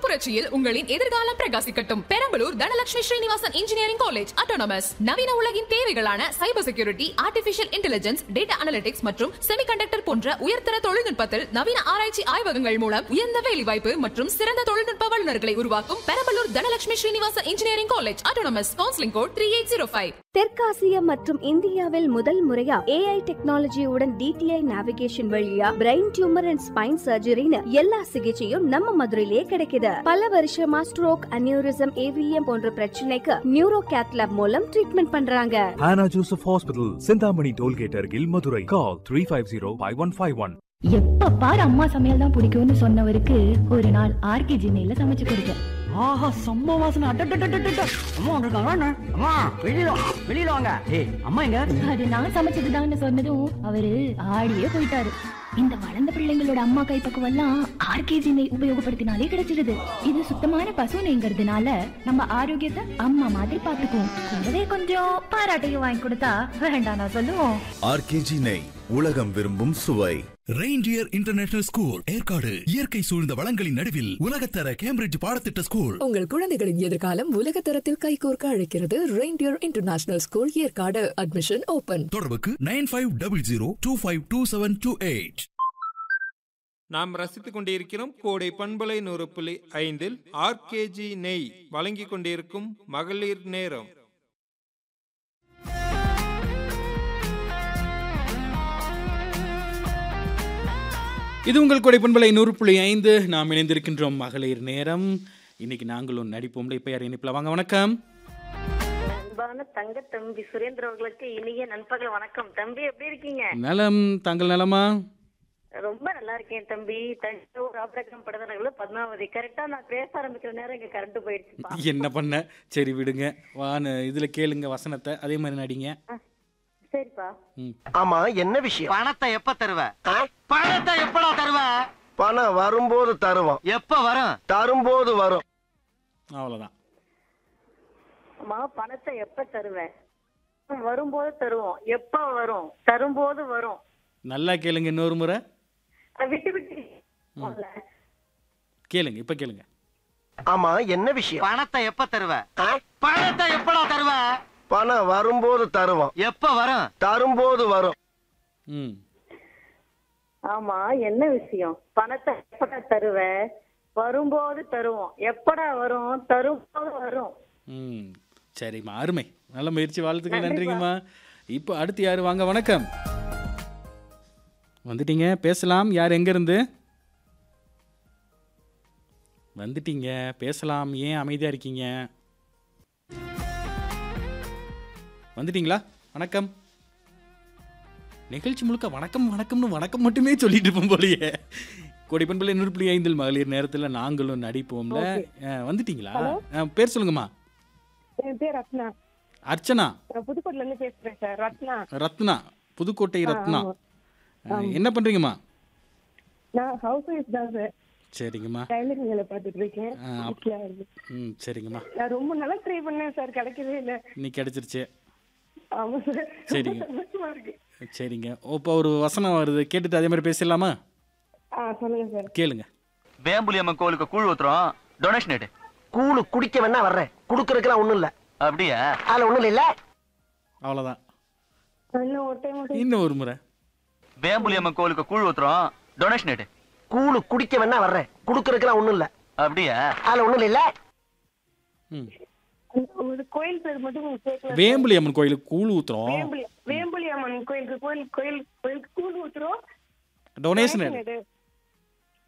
புரட்சியில் உங்களின் எதிர்காலம் பிரகாசிக்கட்டும் Perambalur Dhanalakshmi Srinivasan engineering college autonomous நவீன உலகின் தேவைகளான cyber security artificial intelligence data analytics மற்றும் செமிகண்டக்டர் போன்ற உயர்தர தொழில்நுட்பத்தில் நவீன ஆராய்ச்சி ஆய்வகங்கள் மூலம் உயர்ந்த வேலைவாய்ப்பு மற்றும் சிறந்த தொழில்நுட்ப வல்லுநர்களை உருவாக்கும் Perambalur Dhanalakshmi Srinivasan engineering college autonomous counselling code three eight zero five தெற்காசிய மற்றும் இந்தியாவில் முதல் முறையா ஏஐ டெக்னாலஜியுடன் டிடிஐ நேவிகேஷன் வழியா பிரெயின் டியூமர் அண்ட் ஸ்பைன் சர்ஜரின்னு எல்லா சிகிச்சையும் நம்ம மதுரையிலே கிடைக்குது பல வருஷமா ஸ்ட்ரோக் அனியூரிசம் ஏவிஎம் போன்ற பிரச்சனைக்கு நியூரோ கேத்லாப் மூலம் ட்ரீட்மெண்ட் பண்றாங்க Hannah Joseph Hospital, Sindhamani Tollgate Argil, Madurai. Call 350-5151. எப்ப பாரு அம்மா சமையல் தான் பிடிக்கும்னு சொன்னவருக்கு ஒரு நாள் ஆர்கே ஜினையில சமைச்சு கொடுத்தேன் ஆஹா செம்ம வாசனை அட்டட்டட்டட்டட்ட அம்மா வந்திருக்காங்க அண்ணா. அம்மா வெளியில வா, வெளியில வாங்க ஏய் அம்மா எங்க அது நான் சமைச்சதுதான்னு சொன்னதும் அவரு ஆடியே போயிட்டாரு இந்த வளர்ந்த பிள்ளைங்களோட அம்மா கைப்பக்குவம் எல்லாம் ஆர்கே ஜினை உபயோகப்படுத்தினாலே கிடைச்சிருது இது சுத்தமான பசு நெய்ங்கிறதுனால நம்ம ஆரோக்கியத்தை அம்மா மாதிரி பாத்துக்குவோம் கூடவே கொஞ்சம் பாராட்டையும் வாங்கி கொடுத்தா வேண்டாம் நான் சொல்லுவோம் ஆர்கேஜி நெய் உலகம் விரும்பும் சுவை ரெயின்டியர் இன்டர்நேஷனல் ஸ்கூல் ஏற்காடு இயற்கை சூழ்ந்த வளங்களின் நடுவில் உலகத்தர கேம்பிரிட்ஜ் பாடத்திட்ட ஸ்கூல் உங்கள் குழந்தைகளின் எதிர்காலம் உலக தரத்தில் கைகோர்க்க அழைக்கிறது reindeer international school Yercaud admission open தொடர்புக்கு nine five double zero two five two seven two eight நாம் ரசித்துக் கொண்டிருக்கிறோம் கோடை பண்பலை நூறு புள்ளி ஐந்தில் ஆர்கேஜி நெய் வழங்கிக் கொண்டிருக்கும் மகளிர் நேரம் இது உங்கள் கொடை பண்பலை நூறு புள்ளி ஐந்து நாம் இணைந்திருக்கின்றோம் மகளிர் நேரம் இன்னைக்கு நாங்களும் நடிப்போம்ல இப்ப யார் இணைப்பில் வாங்க வணக்கம் அன்பான தங்க தம்பி சுரேந்திர அவர்களுக்கு இனிய நண்பகல் வணக்கம் தம்பி எப்படி இருக்கீங்க நலம் தாங்கள் நலமா ரொம்ப நல்லா இருக்கேன் தம்பி தஞ்சாவூர் ஆபரகம் படதனங்களும் பத்மாவதி கரெக்டா நான் பேச ஆரம்பிக்கிற நேரம் இங்க கரண்ட் போயிடுச்சுப்பா என்ன பண்ண சரி விடுங்க வான்னு இதுல கேளுங்க வசனத்தை அதே மாதிரி நடிங்க சரிப்பா ம். ஆமா என்ன விஷயம் பணத்தை எப்ப தருவ பணத்தை எப்படா தருவ பணம் வரும்போது தருவோம் எப்ப வரும் தரும்போது வரும் அவ்வளவுதான் அம்மா பணத்தை எப்ப தருவேன் வரும்போது தருவோம் எப்ப வரும் தரும்போது வரும் நல்லா கேளுங்க இன்னொரு முறை அஹ் விட்டு விட்டு கேளுங்க இப்ப கேளுங்க ஆமா என்ன விஷயம் பணத்தை எப்ப தருவ பணத்தை எப்படா தருவ பணம் வரும்போது தருவோம் எப்ப வரும் தரும்போது வரும் ம் ஆமா என்ன விஷயம் பணத்தை எப்படா தருவேன் வரும்போது தருவோம் எப்படா வரும் தரும்போது வரும் ம் சரிம்மா அருமை நல்ல முயற்சி வாழ்த்துக்கள் நன்றிங்கம்மா இப்போ அடுத்து யார் வாங்க வணக்கம் வந்துட்டீங்க பேசலாம் யார் எங்கேருந்து வந்துட்டீங்க பேசலாம் ஏன் அமைதியாக இருக்கீங்க வந்துட்டீங்களா வணக்கம் நிகழ்ச்சி முழுக்க வணக்கம் வணக்கம்னு வணக்கம் மட்டுமே சொல்லிட்டு இருப்போம் போலயே கொடிப்பண்பலை நூறு புள்ளி ஐந்தில் மகளிர் நேரத்தில் நாங்களும் நடிப்போம்ல அஹ், வந்துட்டீங்களா அஹ், பேர் சொல்லுங்கம்மா என் பேர் ரத்னா அர்ச்சனா நான் புதுக்கோட்டையில இருந்து பேசுறேன் சார் ரத்னா ரத்னா புதுக்கோட்டை ஆ, ரத்னா ஆமா. அஹ், என்ன பண்றீங்கம்மா நான் ஹவுஸ் ஒய்ஃப் தான் சார் சரிங்கம்மா டைலரிங் வேலை பார்த்துட்டு இருக்கேன் ஆ, அப்- வீட்ல இருந்து. ம் சரிங்கம்மா நான் ரொம்ப நல்லா ட்ரை பண்ணேன் சார் கிடைக்கவே இல்லை இன்னைக்கு கிடைச்சிருச்சு ஆமா சார் சரிங்க. ரொம்ப சந்தோஷமா இருக்கு சரிங்க இப்போ ஒரு வசனம் வருது கேட்டுட்டு அதே மாதிரி பேசிடலாமா ஆ சொல்லுங்க சார் கேளுங்க வேம்புலி அம்மன் கோவிலுக்கு கூழ் ஊத்துறோம் டொனேஷன் எடு கூழு குடிக்க வேணா வர்றேன் குடுக்கறதுக்கெல்லாம் ஒண்ணும் இல்ல அப்படியா அதுல ஒண்ணும் இல்ல அவ்வளோதான் இன்னும் ஒரு டைம் மட்டும் இன்னும் ஒரு முறை வேம்புலி அம்மன் கோவிலுக்கு கூழ் ஊத்துறோம் டொனேஷன் எடு கூழு குடிக்க வேணா வர்றேன் குடுக்கறதுக்கெல்லாம் ஒண்ணும் இல்ல அப்படியா அதுல ஒண்ணும் இல்ல ம் ஒரு கோயில் பேர் மட்டும் கேட்கல வேம்புலி அம்மன் கோயிலுக்கு கூழ் ஊத்துறோம் வேம்புலி வேம்புலி அம்மன் கோயிலுக்கு கோயில் கோயில் கோயிலுக்கு கூழ் ஊத்துறோம் டொனேஷன் donation எடு.